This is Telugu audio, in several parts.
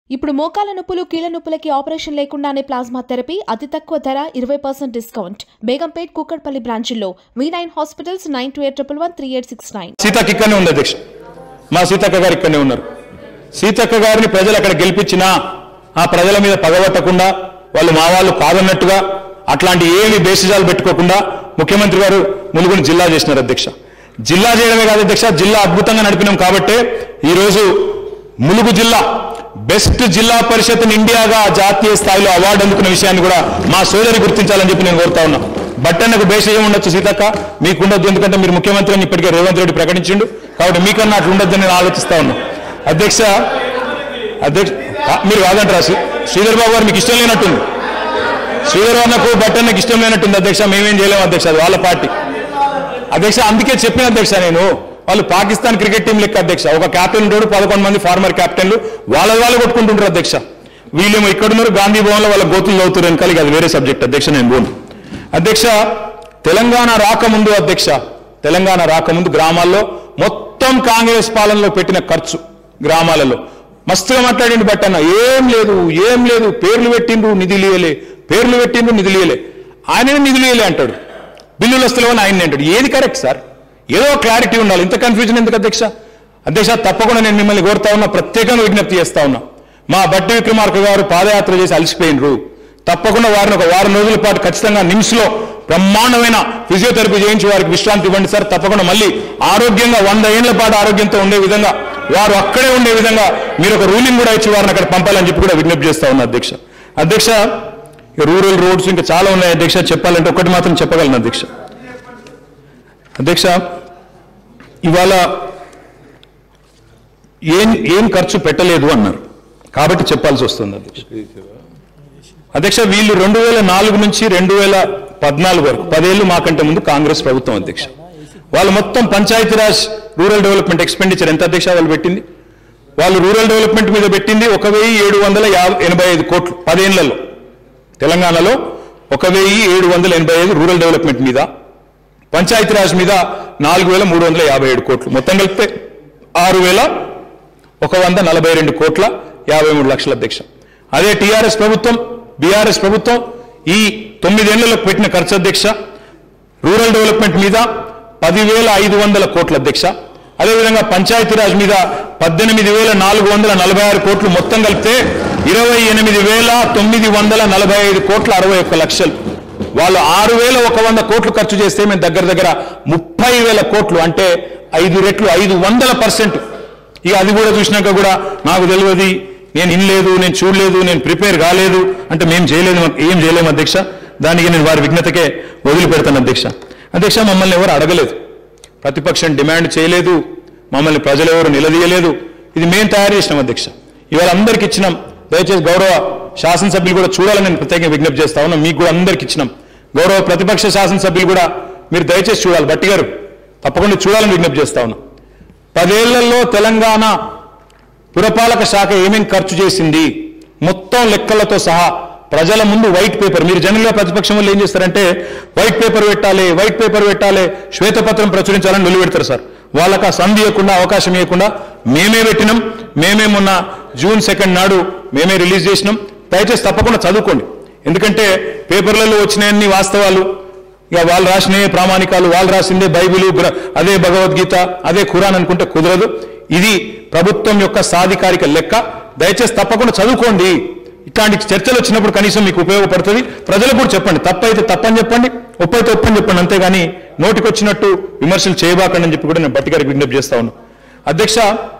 ఇప్పుడు మోకాల నొప్పులు కీళ్ల నొప్పులకి ఆపరేషన్ లేకుండానే ప్లాస్మా థెరపీ అతి తక్కువ ధర ఇరవై పర్సెంట్ డిస్కౌంట్ బేగంపేట్ కూకట్పల్లి బ్రాంచుల్లో V nine hospitals nine two eight triple one three eight six nine Seethakka ఇక్కడనే ఉంది అధ్యక్ష మా సీతక్క గారు ఇక్కడనే ఉన్నారు సీతక్క గారిని ప్రజలు అక్కడ గెలిపించినా ఆ ప్రజల మీద పగబట్టకుండా వాళ్ళు మా వాళ్ళు కాదన్నట్టుగా అట్లాంటి ఏమి బేసిజాలు పెట్టుకోకుండా ముఖ్యమంత్రి గారు ములుగుని జిల్లా చేసినారు అధ్యక్ష జిల్లా చేయడమే కాదు అధ్యక్ష జిల్లా అద్భుతంగా నడిపినాం కాబట్టే ఈరోజు ములుగు జిల్లా బెస్ట్ జిల్లా పరిషత్ ఇండియాగా జాతీయ స్థాయిలో అవార్డు అందుకున్న విషయాన్ని కూడా మా సోదరి గుర్తించాలని చెప్పి నేను కోరుతా ఉన్నా బట్టన్నకు బేషయం ఉండొచ్చు సీతక్క మీకు ఉండొద్దు ఎందుకంటే మీరు ముఖ్యమంత్రి అని ఇప్పటికే రేవంత్ రెడ్డి ప్రకటించిండు కాబట్టి మీకన్నా అట్లా ఉండొద్దని నేను ఆలోచిస్తా ఉన్నా అధ్యక్ష అధ్యక్ష ఆ, మీరు కాదంటారా శ్రీ- శ్రీధర్ బాబు గారు మీకు ఇష్టం లేనట్టుంది శ్రీధర్ అన్నకు బట్టన్నకు ఇష్టం లేనట్టుంది అధ్యక్ష మేమేం చేయలేము అధ్యక్ష అది వాళ్ళ పార్టీ అధ్యక్ష అందుకే చెప్పిన అధ్యక్ష నేను వాళ్ళు పాకిస్తాన్ క్రికెట్ టీం లెక్క అధ్యక్ష ఒక కెప్టెన్ ఉంటాడు పదకొండు మంది ఫార్మర్ కెప్టెన్లు వాళ్ళ వాళ్ళు కొట్టుకుంటుంటారు అధ్యక్ష వీళ్ళేమో ఇక్కడ ఉన్నారు గాంధీ భవన్లో వాళ్ళ గోతులు చదువుతారు వెనకాల ఇక అది వేరే సబ్జెక్ట్ అధ్యక్ష నేను పోను అధ్యక్ష తెలంగాణ రాకముందు అధ్యక్ష తెలంగాణ రాకముందు గ్రామాల్లో మొత్తం కాంగ్రెస్ పాలనలో పెట్టిన ఖర్చు గ్రామాలలో మస్తుగా మాట్లాడిండు బట్టన్న ఏం లేదు ఏం లేదు పేర్లు పెట్టిండ్రు నిధులు ఇయ్యలే పేర్లు పెట్టిండ్రు నిధులు ఇయ్యలే ఆయననే నిధులు ఇయ్యలే అంటాడు బిల్లులు వస్తలేవని ఆయన అంటాడు ఏది కరెక్ట్ సార్ ఏదో క్లారిటీ ఉండాలి ఇంత కన్ఫ్యూజన్ ఎందుకు అధ్యక్ష అధ్యక్ష తప్పకుండా నేను మిమ్మల్ని కోరుతా ఉన్నా ప్రత్యేకంగా విజ్ఞప్తి చేస్తా ఉన్నా మా బట్టి విక్రమార్క గారు పాదయాత్ర చేసి అలసిపోయినరు తప్పకుండా వారిని ఒక వారం రోజుల పాటు ఖచ్చితంగా నిమ్స్ లో బ్రహ్మాండమైన ఫిజియోథెరపీ చేయించి వారికి విశ్రాంతి ఇవ్వండి సార్ తప్పకుండా మళ్ళీ ఆరోగ్యంగా వంద ఏళ్ల పాటు ఆరోగ్యంతో ఉండే విధంగా వారు అక్కడే ఉండే విధంగా మీరు ఒక రూలింగ్ కూడా ఇచ్చి వారిని అక్కడ పంపాలని చెప్పి కూడా విజ్ఞప్తి చేస్తా ఉన్నా అధ్యక్ష అధ్యక్ష ఇక రూరల్ రోడ్స్ ఇంకా చాలా ఉన్నాయి అధ్యక్ష చెప్పాలంటే ఒకటి మాత్రం చెప్పగలను అధ్యక్ష అధ్యక్ష ఇవాళ ఏం ఏం ఖర్చు పెట్టలేదు అన్నారు కాబట్టి చెప్పాల్సి వస్తుంది అధ్యక్ష అధ్యక్ష వీళ్ళు రెండు వేల నాలుగు నుంచి రెండు వేల పద్నాలుగు వరకు పదేళ్ళు మాకంటే ముందు కాంగ్రెస్ ప్రభుత్వం అధ్యక్ష వాళ్ళు మొత్తం పంచాయతీరాజ్ రూరల్ డెవలప్మెంట్ ఎక్స్పెండిచర్ ఎంత అధ్యక్ష వాళ్ళు పెట్టింది వాళ్ళు రూరల్ డెవలప్మెంట్ మీద పెట్టింది ఒక వెయ్యి ఏడు వందల యాభై ఎనభై ఐదు కోట్లు పదేళ్లలో తెలంగాణలో ఒక వెయ్యి ఏడు వందల ఎనభై ఐదు రూరల్ డెవలప్మెంట్ మీద పంచాయతీరాజ్ మీద నాలుగు వేల మూడు వందల యాభై ఏడు కోట్లు మొత్తం కలిపితే ఆరు వేల ఒక వంద నలభై రెండు కోట్ల యాభై మూడు లక్షల అధ్యక్ష అదే టీఆర్ఎస్ ప్రభుత్వం బీఆర్ఎస్ ప్రభుత్వం ఈ తొమ్మిదేళ్లలో పెట్టిన ఖర్చు అధ్యక్ష రూరల్ డెవలప్మెంట్ మీద పదివేల ఐదు వందల కోట్ల అధ్యక్ష అదేవిధంగా పంచాయతీరాజ్ మీద పద్దెనిమిది వేల నాలుగు వందల నలభై ఆరు కోట్లు మొత్తం కలిపితే ఇరవై ఎనిమిది వేల తొమ్మిది వందల నలభై ఐదు కోట్ల అరవై ఒక్క లక్షలు వాళ్ళు ఆరు వేల ఒక వంద కోట్లు ఖర్చు చేస్తే మేము దగ్గర దగ్గర ముప్పై వేల కోట్లు అంటే ఐదు రెట్లు ఐదు వందల పర్సెంట్ ఇక అది కూడా చూసినాక కూడా నాకు తెలియదు నేను ఇనలేదు నేను చూడలేదు నేను ప్రిపేర్ కాలేదు అంటే మేము చేయలేదు ఏం చేయలేము అధ్యక్ష దానికి నేను వారి విఘ్నతకే వదిలిపెడతాను అధ్యక్ష అధ్యక్ష మమ్మల్ని ఎవరు అడగలేదు ప్రతిపక్షం డిమాండ్ చేయలేదు మమ్మల్ని ప్రజలు ఎవరు నిలదీయలేదు ఇది మేము తయారు చేసినాం అధ్యక్ష ఇవాళ అందరికి ఇచ్చినాం దయచేసి గౌరవ శాసనసభ్యులు కూడా చూడాలని నేను ప్రత్యేకంగా విజ్ఞప్తి చేస్తా ఉన్నా మీకు కూడా అందరికి ఇచ్చినాం గౌరవ ప్రతిపక్ష శాసనసభ్యులు కూడా మీరు దయచేసి చూడాలి బట్టి గారు తప్పకుండా చూడాలని విజ్ఞప్తి చేస్తా ఉన్నా పదేళ్లలో తెలంగాణ పురపాలక శాఖ ఏమేం ఖర్చు చేసింది మొత్తం లెక్కలతో సహా ప్రజల ముందు వైట్ పేపర్ మీరు జనరల్గా ప్రతిపక్షం వాళ్ళు ఏం చేస్తారంటే వైట్ పేపర్ పెట్టాలి వైట్ పేపర్ పెట్టాలి శ్వేతపత్రం ప్రచురించాలని నిలబెడతారు సార్ వాళ్ళకి ఆ సంధి ఇవ్వకుండా అవకాశం ఇవ్వకుండా మేమే పెట్టినాం మేమే మొన్న జూన్ సెకండ్ నాడు మేమే రిలీజ్ చేసినాం దయచేసి తప్పకుండా చదువుకోండి ఎందుకంటే పేపర్లలో వచ్చినాయన్ని వాస్తవాలు ఇక వాళ్ళు రాసినే ప్రామాణికాలు వాళ్ళు రాసిందే బైబిల్ గ్ర- అదే భగవద్గీత అదే ఖురాన్ అనుకుంటే కుదరదు ఇది ప్రభుత్వం యొక్క సాధికారిక లెక్క దయచేసి తప్పకుండా చదువుకోండి ఇట్లాంటి చర్చలు వచ్చినప్పుడు కనీసం మీకు ఉపయోగపడుతుంది ప్రజలకు కూడా చెప్పండి తప్పైతే తప్పని చెప్పండి ఒప్పైతే ఒప్పని చెప్పండి అంతేగాని నోటికొచ్చినట్టు విమర్శలు చేయబాకండి అని చెప్పి కూడా నేను బట్టి గారికి విజ్ఞప్తి చేస్తా ఉన్నాను అధ్యక్ష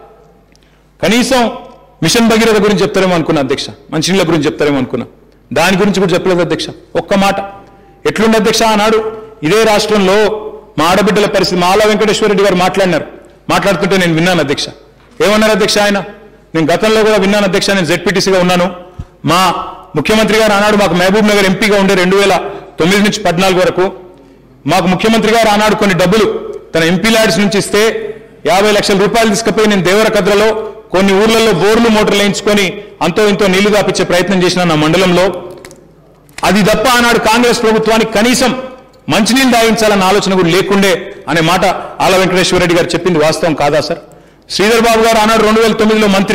కనీసం మిషన్ భగీరథ గురించి చెప్తారేమో అనుకున్నా అధ్యక్ష మంచినీళ్ళ గురించి చెప్తారేమో అనుకున్నా దాని గురించి కూడా చెప్పలేదు అధ్యక్ష ఒక్క మాట ఎట్లుంది అధ్యక్ష ఆనాడు ఇదే రాష్ట్రంలో మా ఆడబిడ్డల పరిస్థితి మాలా వెంకటేశ్వర రెడ్డి గారు మాట్లాడినారు మాట్లాడుతుంటే నేను విన్నాను అధ్యక్ష ఏమన్నారు అధ్యక్ష ఆయన నేను గతంలో కూడా విన్నాను అధ్యక్ష నేను జెడ్పీటీసీగా ఉన్నాను మా ముఖ్యమంత్రి గారు ఆనాడు మాకు మహబూబ్ నగర్ ఎంపీగా ఉండే రెండు వేల తొమ్మిది నుంచి పద్నాలుగు వరకు మాకు ముఖ్యమంత్రి గారు ఆనాడు కొన్ని డబ్బులు తన ఎంపీ ల్యాడ్స్ నుంచి ఇస్తే యాభై లక్షల రూపాయలు తీసుకుపోయి నేను దేవరకద్రలో కొన్ని ఊర్లలో బోర్లు మోటార్లు వేయించుకొని అంతో ఇంతో నీళ్లు దాపించే ప్రయత్నం చేసిన నా మండలంలో అది తప్ప ఆనాడు కాంగ్రెస్ ప్రభుత్వానికి కనీసం మంచినీళ్ళు దాయించాలన్న ఆలోచన కూడా లేకుండే అనే మాట ఆల వెంకటేశ్వర రెడ్డి గారు చెప్పింది వాస్తవం కాదా సార్ శ్రీధర్ బాబు గారు ఆనాడు రెండు వేల తొమ్మిదిలో మంత్రి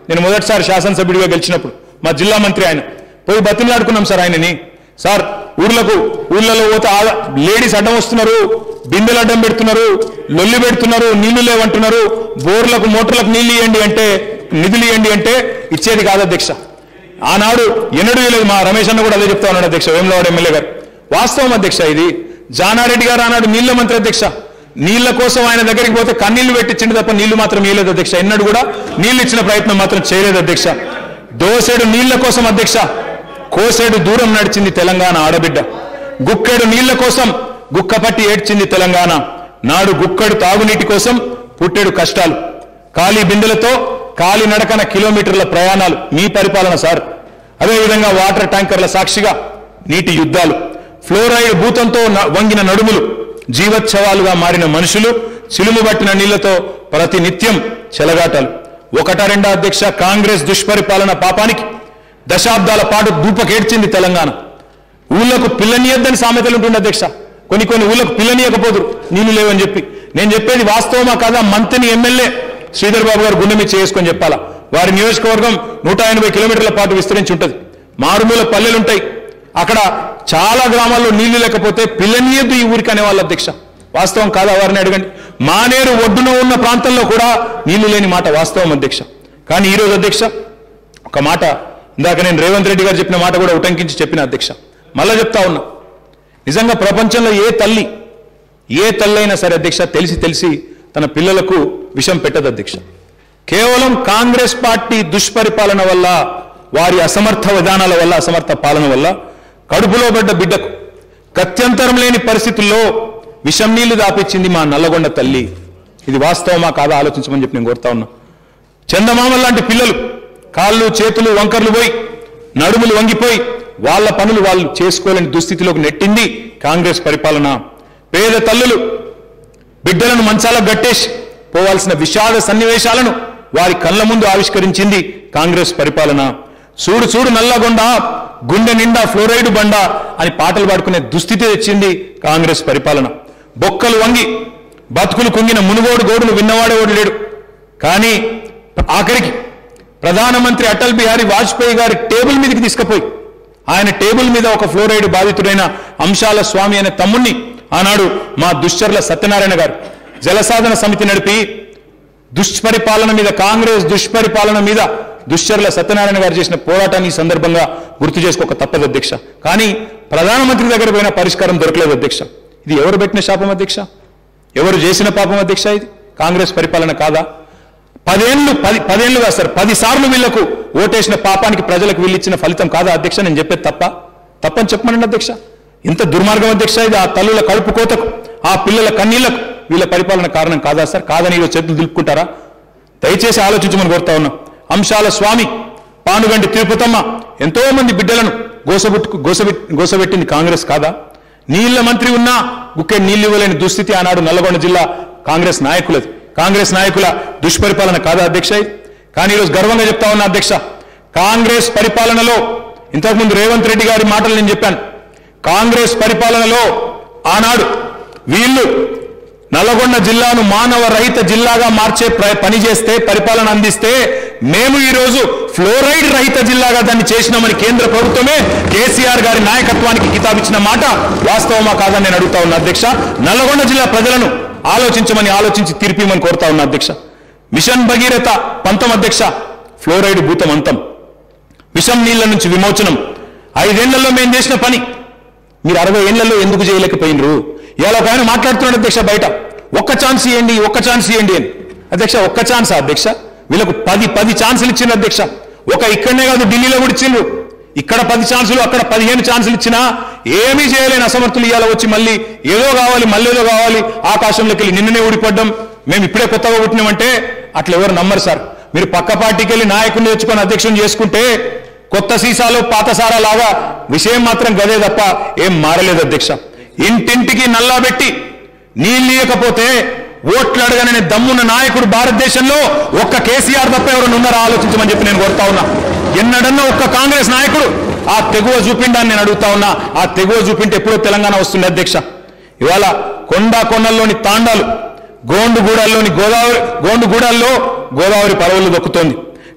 నేను మొదటిసారి శాసనసభ్యుడిగా గెలిచినప్పుడు మా జిల్లా మంత్రి ఆయన పోయి బతిమలాడుకున్నాం సార్ ఆయనని సార్ ఊర్లకు ఊర్లలో పోతే ఆ- లేడీస్ అడ్డం వస్తున్నారు బిందెలు అడ్డం పెడుతున్నారు లొల్లి పెడుతున్నారు నీళ్లు లేవంటున్నారు బోర్లకు మోటార్లకు నీళ్లు ఇవ్వండి అంటే నిధులు ఇవ్వండి అంటే ఇచ్చేది కాదు అధ్యక్ష ఆనాడు ఎన్నడూ లేదు మా రమేష్ అన్న కూడా అదే చెప్తా ఉన్నాడు అధ్యక్ష వేములవాడ ఎమ్మెల్యే గారు వాస్తవం అధ్యక్ష ఇది జానారెడ్డి గారు ఆనాడు నీళ్ల మంత్రి అధ్యక్ష నీళ్ల కోసం ఆయన దగ్గరికి పోతే కన్నీళ్లు పెట్టించింది తప్ప నీళ్లు మాత్రం ఇయ్యలేదు అధ్యక్ష ఎన్నడూ కూడా నీళ్లు ఇచ్చిన ప్రయత్నం మాత్రం చేయలేదు అధ్యక్ష దోసెడు నీళ్ల కోసం అధ్యక్ష కోసేడు దూరం నడిచింది తెలంగాణ ఆడబిడ్డ గుక్కెడు నీళ్ల కోసం గుక్కపట్టి ఏడ్చింది తెలంగాణ నాడు గుక్కడు తాగునీటి కోసం పుట్టెడు కష్టాలు ఖాళీ బిందెలతో కాలి నడకన కిలోమీటర్ల ప్రయాణాలు మీ పరిపాలన సార్ అదేవిధంగా వాటర్ ట్యాంకర్ల సాక్షిగా నీటి యుద్ధాలు ఫ్లోరైడ్ భూతంతో న- వంగిన నడుములు జీవోత్సవాలుగా మారిన మనుషులు చిలుము పట్టిన నీళ్లతో ప్రతి నిత్యం చెలగాటలు ఒకట రెండా అధ్యక్ష కాంగ్రెస్ దుష్పరిపాలన పాపానికి దశాబ్దాల పాటు దూపకేడ్చింది తెలంగాణ ఊళ్ళకు పిల్లనీయద్దని సామెతలు ఉంటుండే అధ్యక్ష కొన్ని కొన్ని ఊళ్ళకు పిల్లనీయకపోదురు నీళ్లు లేవని చెప్పి నేను చెప్పేది వాస్తవమా కాదా మంత్రిని ఎమ్మెల్యే శ్రీధర్ బాబు గారు గుండె మీద చేసుకొని చెప్పాలా వారి నియోజకవర్గం నూట ఎనభై కిలోమీటర్ల పాటు విస్తరించి ఉంటుంది మారుమూల పల్లెలు ఉంటాయి అక్కడ చాలా గ్రామాల్లో నీళ్లు లేకపోతే పిల్లనీయద్దు ఈ ఊరికి అనేవాళ్ళు అధ్యక్ష వాస్తవం కాదా వారిని అడగండి మానేరు ఒడ్డున ఉన్న ప్రాంతంలో కూడా నీళ్లు లేని మాట వాస్తవం అధ్యక్ష కానీ ఈరోజు అధ్యక్ష ఒక మాట ఇందాక నేను రేవంత్ రెడ్డి గారు చెప్పిన మాట కూడా ఉటంకించి చెప్పిన అధ్యక్ష మళ్ళా చెప్తా ఉన్నా నిజంగా ప్రపంచంలో ఏ తల్లి ఏ తల్లి అయినా సరే అధ్యక్ష తెలిసి తెలిసి తన పిల్లలకు విషం పెట్టదు అధ్యక్ష కేవలం కాంగ్రెస్ పార్టీ దుష్పరిపాలన వల్ల వారి అసమర్థ విధానాల వల్ల అసమర్థ పాలన వల్ల కడుపులో పడ్డ బిడ్డకు గత్యంతరం లేని పరిస్థితుల్లో విషం నీళ్లు దాపిచ్చింది మా నల్లగొండ తల్లి ఇది వాస్తవమా కాదా ఆలోచించమని చెప్పి నేను కోరుతా ఉన్నా చందమామ లాంటి పిల్లలు కాళ్ళు చేతులు వంకర్లు పోయి నడుములు వంగిపోయి వాళ్ళ పనులు వాళ్ళు చేసుకోలేని దుస్థితిలోకి నెట్టింది కాంగ్రెస్ పరిపాలన పేద తల్లులు బిడ్డలను మంచాలకు గట్టేసి పోవాల్సిన విషాద సన్నివేశాలను వారి కళ్ళ ముందు ఆవిష్కరించింది కాంగ్రెస్ పరిపాలన చూడు చూడు నల్లగొండ గుండె నిండా ఫ్లోరైడ్ బండ అని పాటలు పాడుకునే దుస్థితి తెచ్చింది కాంగ్రెస్ పరిపాలన బొక్కలు వంగి బతుకులు కుంగిన మునుగోడు గోడులు విన్నవాడేవాడు లేడు కానీ ఆఖరికి ప్రధానమంత్రి అటల్ బిహారీ వాజ్పేయి గారి టేబుల్ మీదకి తీసుకుపోయి ఆయన టేబుల్ మీద ఒక ఫ్లోరైడ్ బాధితుడైన అంశాల స్వామి అనే తమ్ముణ్ణి ఆనాడు మా దుశ్చర్ల సత్యనారాయణ గారు జలసాధన సమితి నడిపి దుష్పరిపాలన మీద కాంగ్రెస్ దుష్పరిపాలన మీద దుశ్చర్ల సత్యనారాయణ గారు చేసిన పోరాటాన్ని ఈ సందర్భంగా గుర్తు చేసుకోక తప్పదు అధ్యక్ష కానీ ప్రధానమంత్రి దగ్గర పోయిన పరిష్కారం దొరకలేదు అధ్యక్ష ఇది ఎవరు పెట్టిన శాపం అధ్యక్ష ఎవరు చేసిన పాపం అధ్యక్ష ఇది కాంగ్రెస్ పరిపాలన కాదా పదేళ్ళు పది పదేళ్లుగా సార్ పది సార్లు వీళ్లకు ఓటేసిన పాపానికి ప్రజలకు వీళ్ళు ఇచ్చిన ఫలితం కాదా అధ్యక్ష నేను చెప్పేది తప్ప తప్పని చెప్పమనండి అధ్యక్ష ఇంత దుర్మార్గం అధ్యక్ష ఇది ఆ తల్లుల కడుపు కోతకు ఆ పిల్లల కన్నీళ్లకు వీళ్ళ పరిపాలన కారణం కాదా సార్ కాదని ఈరోజు చేతులు దులుపుకుంటారా దయచేసి ఆలోచించమని కోరుతా ఉన్నా అంశాల స్వామి పానుగంటి తిరుపతమ్మ ఎంతో మంది బిడ్డలను గోసబుట్టు గోసబెట్ గోసబెట్టింది కాంగ్రెస్ కాదా నీళ్ల మంత్రి ఉన్నా గుక్కే నీళ్లు ఇవ్వలేని దుస్థితి ఆనాడు నల్లగొండ జిల్లా కాంగ్రెస్ నాయకులది కాంగ్రెస్ నాయకుల దుష్పరిపాలన కాదా అధ్యక్ష ఇది? కానీ ఈరోజు గర్వంగా చెప్తా ఉన్నా అధ్యక్ష కాంగ్రెస్ పరిపాలనలో ఇంతకుముందు రేవంత్ రెడ్డి గారి మాటలు నేను చెప్పాను కాంగ్రెస్ పరిపాలనలో ఆనాడు వీళ్ళు నల్లగొండ జిల్లాను మానవ రహిత జిల్లాగా మార్చే ప్ర- పని చేస్తే పరిపాలన అందిస్తే మేము ఈ రోజు ఫ్లోరైడ్ రహిత జిల్లాగా దాన్ని చేసినామని కేంద్ర ప్రభుత్వమే కేసీఆర్ గారి నాయకత్వానికి కితాబిచ్చిన మాట వాస్తవమా కాదని నేను అడుగుతా ఉన్నా అధ్యక్ష నల్లగొండ జిల్లా ప్రజలను ఆలోచించమని ఆలోచించి తీర్పిమని కోరుతా ఉన్నా అధ్యక్ష మిషన్ భగీరథ పంతం అధ్యక్ష ఫ్లోరైడ్ భూతం అంతం విషం నీళ్ల నుంచి విమోచనం ఐదేళ్లలో మేము చేసిన పని మీరు అరవై ఏళ్లలో ఎందుకు చేయలేకపోయినరు ఇవాళ ఒక ఆయన మాట్లాడుతున్నాడు అధ్యక్ష బయట ఒక్క ఛాన్స్ ఇవ్వండి ఒక్క ఛాన్స్ ఇవ్వండి అని అధ్యక్ష ఒక్క ఛాన్స్ అధ్యక్ష వీళ్ళకు పది పది ఛాన్సులు ఇచ్చిండ్రు అధ్యక్ష ఒక ఇక్కడనే కాదు ఢిల్లీలో కూడా ఇచ్చిండ్రు ఇక్కడ పది ఛాన్సులు అక్కడ పదిహేను ఛాన్సులు ఇచ్చినా ఏమీ చేయలేని అసమర్థులు ఇవాళ వచ్చి మళ్ళీ ఏదో కావాలి మళ్ళీ ఏదో కావాలి ఆకాశంలోకి వెళ్ళి నిన్ననే ఊడిపడ్డం మేము ఇప్పుడే కొత్తగా పుట్టినామంటే అట్లా ఎవరు నమ్మరు సార్ మీరు పక్క పార్టీకి వెళ్ళి నాయకుడిని తెచ్చుకొని అధ్యక్షుని చేసుకుంటే కొత్త సీసాలు పాత సారా లాగా విషయం మాత్రం గదే తప్ప ఏం మారలేదు అధ్యక్ష ఇంటింటికి నల్లా పెట్టి నీళ్ళు ఇవ్వకపోతే ఓట్లు అడగనని దమ్మున్న నాయకుడు భారతదేశంలో ఒక్క కేసీఆర్ తప్ప ఎవరైనా ఉన్నారా ఆలోచించమని చెప్పి నేను కోరుతా ఉన్నా ఎన్నడన్నా ఒక్క కాంగ్రెస్ నాయకుడు ఆ తెగువ చూపిండని నేను అడుగుతా ఉన్నా ఆ తెగువ చూపింటే ఎప్పుడో తెలంగాణ వస్తుంది అధ్యక్ష ఇవాళ కొండ కొన్నల్లోని తాండాలు గోండుగూడల్లోని గోదావరి గోండుగూడల్లో గోదావరి పరవలు దొక్కుతోంది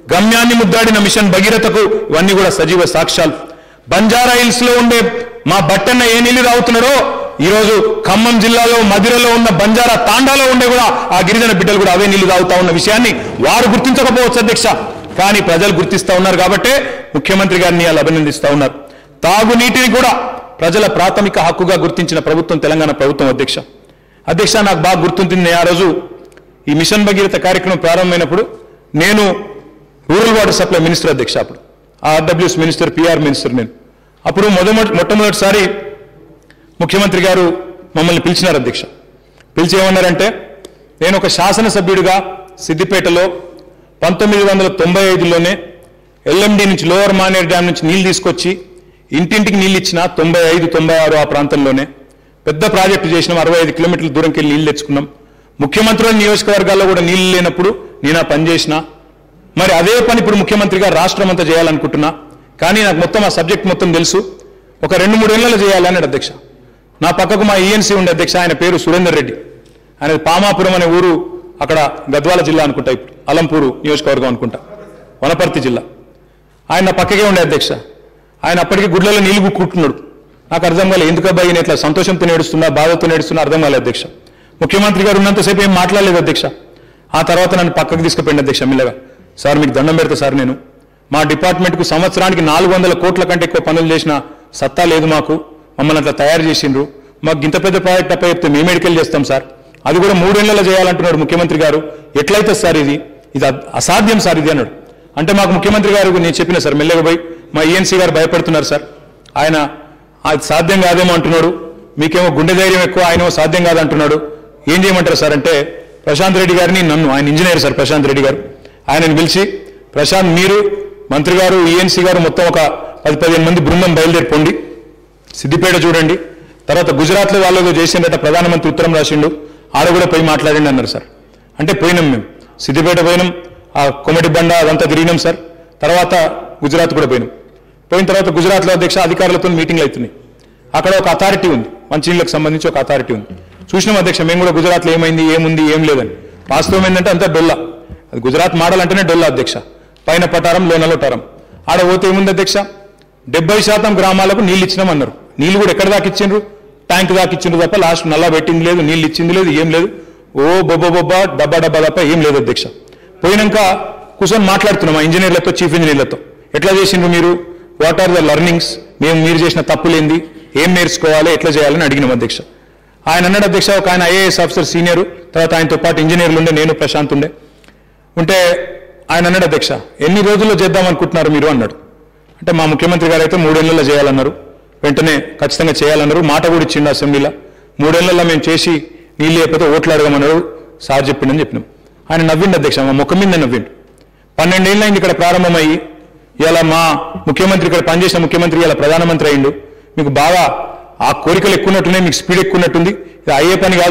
గమ్యాన్ని ముద్దాడిన మిషన్ భగీరథకు ఇవన్నీ కూడా సజీవ సాక్ష్యాలు బంజారా హిల్స్ లో ఉండే మా బట్టన్న ఏ నీళ్లు తాగుతున్నాడో ఈరోజు ఖమ్మం జిల్లాలో మదిరలో ఉన్న బంజారా తాండాలో ఉండే కూడా ఆ గిరిజన బిడ్డలు కూడా అవే నీళ్లు తాగుతా ఉన్న విషయాన్ని వారు గుర్తించకపోవచ్చు అధ్యక్ష కానీ ప్రజలు గుర్తిస్తా ఉన్నారు కాబట్టే ముఖ్యమంత్రి గారిని వాళ్ళు అభినందిస్తా ఉన్నారు తాగునీటిని కూడా ప్రజల ప్రాథమిక హక్కుగా గుర్తించిన ప్రభుత్వం తెలంగాణ ప్రభుత్వం అధ్యక్ష అధ్యక్ష నాకు బాగా గుర్తుంటుంది ఆ రోజు ఈ మిషన్ భగీరథ కార్యక్రమం ప్రారంభమైనప్పుడు నేను రూరల్ వాటర్ సప్లై మినిస్టర్ అధ్యక్ష అప్పుడు ఆర్డబ్ల్యూఎస్ మినిస్టర్ పిఆర్ మినిస్టర్ నేను అప్పుడు మొదటి మొట్టమొదటిసారి ముఖ్యమంత్రి గారు మమ్మల్ని పిలిచినారు అధ్యక్ష పిలిచి ఏమన్నారంటే నేను ఒక శాసనసభ్యుడిగా సిద్దిపేటలో పంతొమ్మిది వందల తొంభై ఐదులోనే ఎల్ఎండి నుంచి లోవర్ మానేర్ డ్యామ్ నుంచి నీళ్లు తీసుకొచ్చి ఇంటింటికి నీళ్ళు ఇచ్చిన తొంభై ఐదు తొంభై ఆరు ఆ ప్రాంతంలోనే పెద్ద ప్రాజెక్టు చేసినాం అరవై ఐదు కిలోమీటర్ల దూరంకి వెళ్ళి నీళ్లు తెచ్చుకున్నాం ముఖ్యమంత్రుల నియోజకవర్గాల్లో కూడా నీళ్లు లేనప్పుడు నేను ఆ పని చేసిన మరి అదే పని ఇప్పుడు ముఖ్యమంత్రిగా రాష్ట్రం అంతా చేయాలనుకుంటున్నా కానీ నాకు మొత్తం ఆ సబ్జెక్ట్ మొత్తం తెలుసు ఒక రెండు మూడు ఏళ్లలో చేయాలన్నాడు అధ్యక్ష నా పక్కకు మా ఈఎన్సీ ఉండే అధ్యక్ష ఆయన పేరు సురేందర్ రెడ్డి ఆయన పామాపురం అనే ఊరు అక్కడ గద్వాల జిల్లా అనుకుంటా ఇప్పుడు అలంపూరు నియోజకవర్గం అనుకుంటా వనపర్తి జిల్లా ఆయన నా పక్కకే ఉండే అధ్యక్ష ఆయన అప్పటికి గుడ్లలో నీళ్లు కుక్కుంటున్నాడు నాకు అర్థం కాలేదు ఎందుకబ్బా ఈయన ఇట్లా సంతోషంతో నేడుస్తున్నా బాధతో నేడుస్తున్నా అర్థం కాలేదు అధ్యక్ష ముఖ్యమంత్రి గారు ఉన్నంతసేపు ఏం మాట్లాడలేదు అధ్యక్ష ఆ తర్వాత నన్ను పక్కకు తీసుకుపోయింది అధ్యక్ష మెల్లగా సార్ మీకు దండం పెడతా సార్ నేను మా డిపార్ట్మెంట్కు సంవత్సరానికి నాలుగు వందల కోట్ల కంటే ఎక్కువ పనులు చేసిన సత్తా లేదు మాకు మమ్మల్ని అట్లా తయారు చేసిండ్రు మాకు ఇంత పెద్ద ప్రాజెక్ట్ అప్ప చెప్తే మేము ఎడికెళ్ళి చేస్తాం సార్ అది కూడా మూడేళ్లలో చేయాలంటున్నాడు ముఖ్యమంత్రి గారు ఎట్లయితే సార్ ఇది ఇది అ- అసాధ్యం సార్ ఇది అన్నాడు అంటే మాకు ముఖ్యమంత్రి గారు నేను చెప్పిన సార్ మెల్లగా పోయి మా ఈఎన్సీ గారు భయపడుతున్నారు సార్ ఆయన అది సాధ్యం కాదేమో అంటున్నాడు మీకేమో గుండె ధైర్యం ఎక్కువ ఆయనేమో సాధ్యం కాదంటున్నాడు ఏం చేయమంటారు సార్ అంటే ప్రశాంత్ రెడ్డి గారిని నన్ను ఆయన ఇంజనీర్ సార్ ప్రశాంత్ రెడ్డి గారు ఆయనని పిలిచి ప్రశాంత్ మీరు మంత్రి గారు ఈఎన్సీ గారు మొత్తం ఒక పది పదిహేను మంది బృందం బయలుదేరి పొండి సిద్దిపేట చూడండి తర్వాత గుజరాత్లో వాళ్ళు చేసిండట ప్రధానమంత్రి ఉత్తరం రాసిండు ఆడ కూడా పోయి మాట్లాడండి అన్నారు సార్ అంటే పోయినాం మేము సిద్దిపేట పోయినాం ఆ కొమటి బండ అదంతా తిరిగినాం సార్ తర్వాత గుజరాత్ కూడా పోయినాం పోయిన తర్వాత గుజరాత్లో అధ్యక్ష అధికారులతో మీటింగ్లు అవుతున్నాయి అక్కడ ఒక అథారిటీ ఉంది మంచినీళ్ళకి సంబంధించి ఒక అథారిటీ ఉంది చూసినాం అధ్యక్ష మేము కూడా గుజరాత్లో ఏమైంది ఏముంది ఏం లేదని వాస్తవం ఏంటంటే అంతా డొల్లా అది గుజరాత్ మోడల్ అంటేనే డొల్లా అధ్యక్ష పైన పటారం లోన లోటారం ఆడ పోతే ఏముంది అధ్యక్ష డెబ్బై శాతం గ్రామాలకు నీళ్ళు ఇచ్చినామన్నారు నీళ్ళు కూడా ఎక్కడ దాకా ఇచ్చిండ్రు ట్యాంక్ దాకా ఇచ్చిండ్రు తప్ప లాస్ట్ నల్లా పెట్టింది లేదు నీళ్ళు ఇచ్చింది లేదు ఏం లేదు ఓ బొబ్బ బొబ్బ డబ్బా డబ్బా తప్ప ఏం లేదు అధ్యక్ష పోయినాక కూర్చొని మాట్లాడుతున్నాం ఆ ఇంజనీర్లతో చీఫ్ ఇంజనీర్లతో ఎట్లా చేసిండ్రు మీరు వాట్ ఆర్ ద లర్నింగ్స్ మేము మీరు చేసిన తప్పులేంది ఏం నేర్చుకోవాలి ఎట్లా చేయాలని అడిగినాం అధ్యక్ష ఆయన అన్నాడు అధ్యక్ష ఒక ఆయన ఐఏఎస్ ఆఫీసర్ సీనియర్ తర్వాత ఆయనతో పాటు ఇంజనీర్లు ఉండే నేను ప్రశాంత్ ఉండే ఉంటే ఆయన అన్నాడు అధ్యక్ష ఎన్ని రోజుల్లో చేద్దాం అనుకుంటున్నారు మీరు అన్నాడు అంటే మా ముఖ్యమంత్రి గారు అయితే మూడేళ్లలో చేయాలన్నారు వెంటనే ఖచ్చితంగా చేయాలన్నారు మాట కూడా ఇచ్చిండు అసెంబ్లీలో మూడేళ్లలో మేము చేసి నీళ్ళు లేకపోతే ఓట్లు అడగమన్నాడు సార్ చెప్పిండని చెప్పినాం ఆయన నవ్విండు అధ్యక్ష మా ముఖం మీద నవ్విండు పన్నెండేళ్ళు అయింది ఇక్కడ ప్రారంభమయ్యి ఇలా మా ముఖ్యమంత్రి ఇక్కడ పనిచేసిన ముఖ్యమంత్రి ఇలా ప్రధానమంత్రి అయిండు మీకు బాగా ఆ కోరికలు ఎక్కున్నట్టున్నాయి మీకు స్పీడ్ ఎక్కున్నట్టుంది ఇది అయ్యే పని కాదు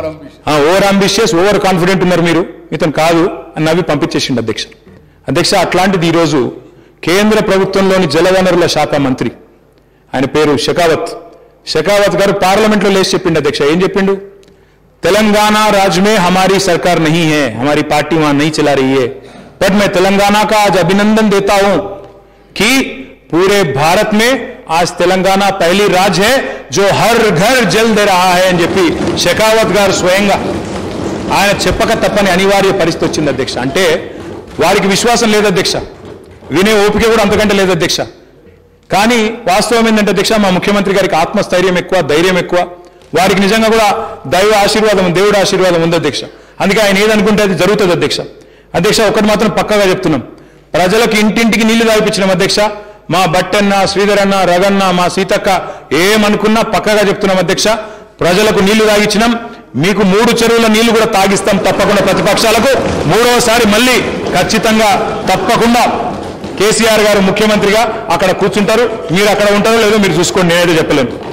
ఓవర్ అంబిషియస్ ఓవర్ కాన్ఫిడెంట్ ఉన్నారు మీరు ఇతను కాదు అని నవ్వి పంపించేసిండు అధ్యక్ష అధ్యక్ష అట్లాంటిది ఈరోజు కేంద్ర ప్రభుత్వంలోని జలవనరుల శాఖ మంత్రి ఆయన పేరు షెకావత్ షెకావత్ గారు పార్లమెంట్లో లేచి చెప్పిండు అధ్యక్ష ఏం చెప్పిండు तेलंगाना राज्य में हमारी सरकार नहीं है हमारी पार्टी वहां नहीं चला रही है बट मैं तेलंगाना का आज अभिनंदन देता हूं कि पूरे भारत में आज तेलंगाना पहली राज्य है जो हर घर जल दे रहा है అని చెప్పి షెకావత్ గారు స్వయంగా ఆయన చెప్పక తప్పని అనివార్య పరిస్థితి వచ్చింది అధ్యక్ష అంటే వారికి విశ్వాసం లేదు అధ్యక్ష వినే ఓపిక కూడా అంతకంటే లేదు అధ్యక్ష కానీ వాస్తవం ఏంటంటే అధ్యక్ష మా ముఖ్యమంత్రి గారికి ఆత్మస్థైర్యం ఎక్కువ ధైర్యం ఎక్కువ వారికి నిజంగా కూడా దైవ ఆశీర్వాదం దేవుడి ఆశీర్వాదం ఉంది అధ్యక్ష అందుకే ఆయన ఏదనుకుంటే అది జరుగుతుంది అధ్యక్ష అధ్యక్ష ఒకటి మాత్రం పక్కగా చెప్తున్నాం ప్రజలకు ఇంటింటికి నీళ్లు తాగిపించినాం అధ్యక్ష మా బట్టన్న శ్రీధరన్న రగన్న మా సీతక్క ఏమనుకున్నా పక్కగా చెప్తున్నాం అధ్యక్ష ప్రజలకు నీళ్లు తాగిచ్చినాం మీకు మూడు చెరువుల నీళ్లు కూడా తాగిస్తాం తప్పకుండా ప్రతిపక్షాలకు మూడవసారి మళ్ళీ ఖచ్చితంగా తప్పకుండా కేసీఆర్ గారు ముఖ్యమంత్రిగా అక్కడ కూర్చుంటారు మీరు అక్కడ ఉంటారో లేదో మీరు చూసుకోండి నేనేదో చెప్పలేను